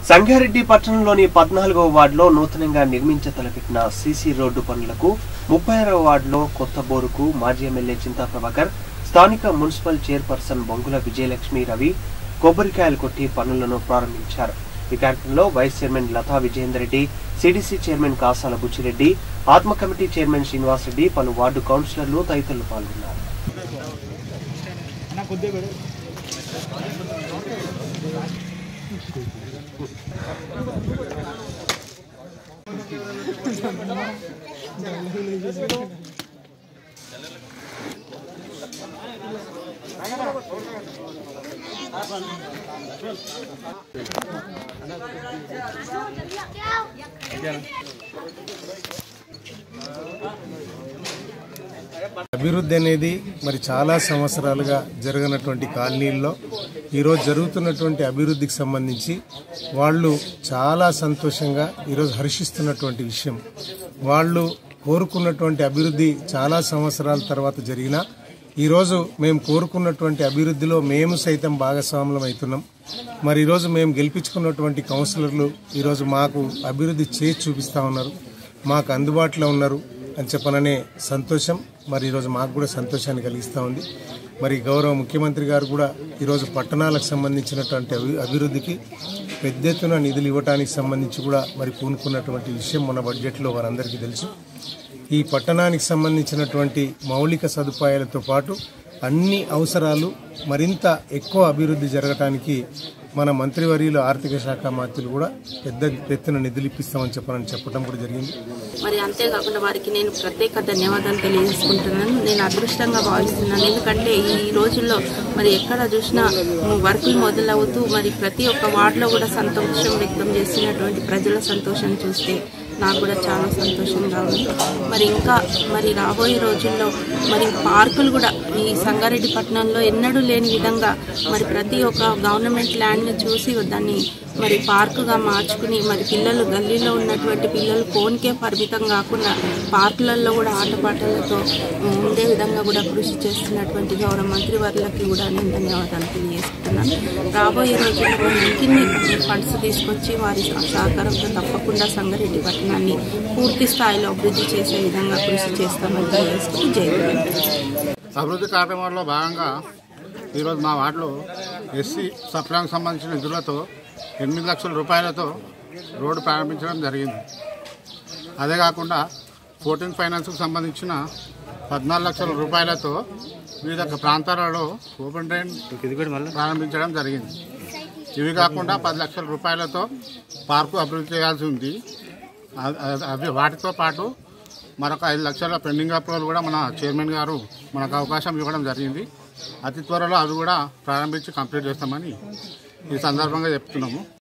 సంగారెడ్డి పట్టణంలోని పద్నాలుగవ వార్డులో నూతనంగా నిర్మించ తలపెట్టిన సీసీ రోడ్డు పనులకు ముప్పై ఆరవ వార్డులో కొత్త బోరుకు మాజీ ఎమ్మెల్యే చింతా ప్రభాకర్ స్థానిక మున్సిపల్ చైర్పర్సన్ బొంగుల విజయలక్ష్మి రవి కొబ్బరికాయలు కొట్టి పనులను ప్రారంభించారు ఈ కార్యక్రమంలో vice chairman Latha Vijayender Reddy CDC chairman Kasala Buchireddy ATMA committee chairman Srinivasa Reddy పలు వార్డు కౌన్సిలర్లు తదితరులు పాల్గొన్నారు అభివృద్ధి అనేది మరి చాలా సంవత్సరాలుగా జరగనటువంటి కాలనీల్లో ఈరోజు జరుగుతున్నటువంటి అభివృద్ధికి సంబంధించి వాళ్ళు చాలా సంతోషంగా ఈరోజు హర్షిస్తున్నటువంటి విషయం వాళ్ళు కోరుకున్నటువంటి అభివృద్ధి చాలా సంవత్సరాల తర్వాత జరిగినా ఈరోజు మేము కోరుకున్నటువంటి అభివృద్ధిలో మేము సైతం భాగస్వాములం అవుతున్నాం మరి ఈరోజు మేము గెలిపించుకున్నటువంటి కౌన్సిలర్లు ఈరోజు మాకు అభివృద్ధి చేసి చూపిస్తా ఉన్నారు మాకు అందుబాటులో ఉన్నారు అని చెప్పననే సంతోషం మరి ఈరోజు మాకు కూడా సంతోషాన్ని కలిగిస్తూ ఉంది మరి గౌరవ ముఖ్యమంత్రి గారు కూడా ఈరోజు పట్టణాలకు సంబంధించినటువంటి అభి- అభివృద్ధికి పెద్ద ఎత్తున నిధులు ఇవ్వడానికి సంబంధించి కూడా మరి పూనుకున్నటువంటి విషయం మన బడ్జెట్లో వారందరికీ తెలుసు ఈ పట్టణానికి సంబంధించినటువంటి మౌలిక సదుపాయాలతో పాటు అన్ని అవసరాలు మరింత ఎక్కువ అభివృద్ధి జరగటానికి మన మంత్రివర్యులు ఆర్థిక శాఖ మంత్రులు కూడా పెద్ద ఎత్తున నిధులు ఇప్పిస్తామని చెప్పనని చెప్పడం కూడా జరిగింది మరి అంతేకాకుండా వారికి నేను ప్రత్యేక ధన్యవాదాలు తెలియజేసుకుంటున్నాను నేను అదృష్టంగా భావిస్తున్నాను ఎందుకంటే ఈ రోజుల్లో మరి ఎక్కడ చూసినా వర్కులు మొదలవుతూ మరి ప్రతి ఒక్క వార్డులో కూడా సంతోషం వ్యక్తం చేస్తున్నటువంటి ప్రజల సంతోషం చూస్తే నాకు కూడా చాలా సంతోషంగా ఉంది మరి ఇంకా మరి రాబోయే రోజుల్లో మరి పార్కులు కూడా ఈ సంగారెడ్డి పట్టణంలో ఎన్నడూ లేని విధంగా మరి ప్రతి ఒక్క గవర్నమెంట్ ల్యాండ్ని చూసి దాన్ని మరి పార్కుగా మార్చుకుని మరి పిల్లలు గల్లీలో ఉన్నటువంటి పిల్లలు ఫోన్కే పరిమితం కాకుండా పార్కులలో కూడా ఆటపాటలతో ఉండే విధంగా కూడా కృషి చేస్తున్నటువంటి గౌరవ మంత్రి వర్లకి కూడా నేను ధన్యవాదాలు తెలియజేస్తున్నాను రాబోయే రోజుల్లో ఇంకిన్ని ఫండ్స్ తీసుకొచ్చి వారి సహకారంతో తప్పకుండా సంగారెడ్డి పట్టణాన్ని పూర్తి స్థాయిలో అభివృద్ధి చేసే విధంగా కృషి చేస్తామని తెలియజేసుకుని జై అభివృద్ధి కార్యక్రమంలో భాగంగా ఈరోజు మా వార్డులో ఎస్సీ సప్లాంకి సంబంధించిన నిధులతో ఎనిమిది లక్షల రూపాయలతో రోడ్డు ప్రారంభించడం జరిగింది అదే కాకుండా ఫోర్టీన్ ఫైనాన్స్కు సంబంధించిన పద్నాలుగు లక్షల రూపాయలతో వివిధ ప్రాంతాలలో ఓపెన్ డ్రైన్ ప్రారంభించడం జరిగింది ఇవి కాకుండా పది లక్షల రూపాయలతో పార్కు అభివృద్ధి చేయాల్సి ఉంది అ- అ- అవి వాటితో పాటు మరొక ఐదు లక్షల పెండింగ్ అప్రూవల్ కూడా మన చైర్మన్ గారు మనకు అవకాశం ఇవ్వడం జరిగింది అతి త్వరలో అవి కూడా ప్రారంభించి కంప్లీట్ చేస్తామని ఈ సందర్భంగా చెప్తున్నాము